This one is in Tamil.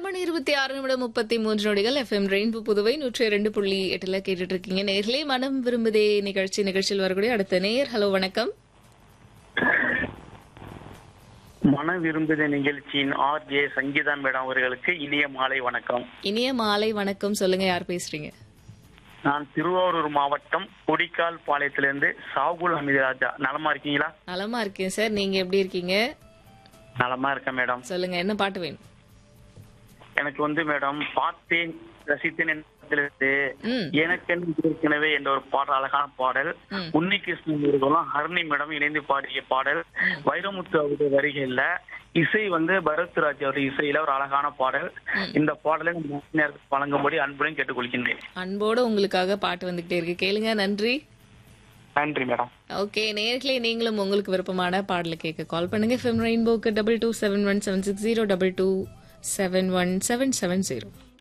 மணி இருபத்தி ஆறு நிமிடம் முப்பத்தி மூன்று நொடிகள் எஃப்எம் ரெயின்போ புதுவை நூற்றி இரண்டு புள்ளி எட்டுல கேட்டுட்டு இருக்கீங்க நேர்களே மனம் விரும்புதே நிகழ்ச்சி நிகழ்ச்சியில் வரக்கூடிய அடுத்த நேர் ஹலோ வணக்கம் மன விரும்புத நிகழ்ச்சியின் ஆர் ஜே சங்கீதா மேடம் அவர்களுக்கு இனிய மாலை வணக்கம் இனிய மாலை வணக்கம் சொல்லுங்க யார் பேசுறீங்க நான் திருவாரூர் மாவட்டம் கொடிக்கால் பாளையத்திலிருந்து சாகுல் அமிதராஜா நலமா இருக்கீங்களா நலமா இருக்கேன் சார் நீங்க எப்படி இருக்கீங்க நலமா இருக்கேன் மேடம் சொல்லுங்க என்ன பாட்டு வேணும் எனக்கு வந்து மேடம் பார்த்தேன் ரசித்தேன் என்பதிலிருந்து ம் எனக்கு ஏற்கனவே என்ற ஒரு பாடல் அழகான பாடல் ம். உன்னிகிருஷ்ணன் அவர்களும் ஹரணி மேடம் இணைந்து பாடிய பாடல் வைரமுத்து அவருடைய வரிகள்ல இசை வந்து பரத்ராஜ் அவருடைய இசையில ஒரு அழகான பாடல் இந்த பாடலை நம்ம நேரத்துக்கு வழங்கும்படி அன்புடன் கேட்டுக்கொள்கின்றேன் அன்போட உங்களுக்காக பாட்டு வந்துகிட்டே இருக்கு கேளுங்க நன்றி நன்றி மேடம் ஓகே நேர்களே நீங்களும் உங்களுக்கு விருப்பமான பாடலை கேட்க கால் பண்ணுங்க எஃப்எம் ரெயின்போக்கு double two seven one seven six zero double two seven one seven seven zero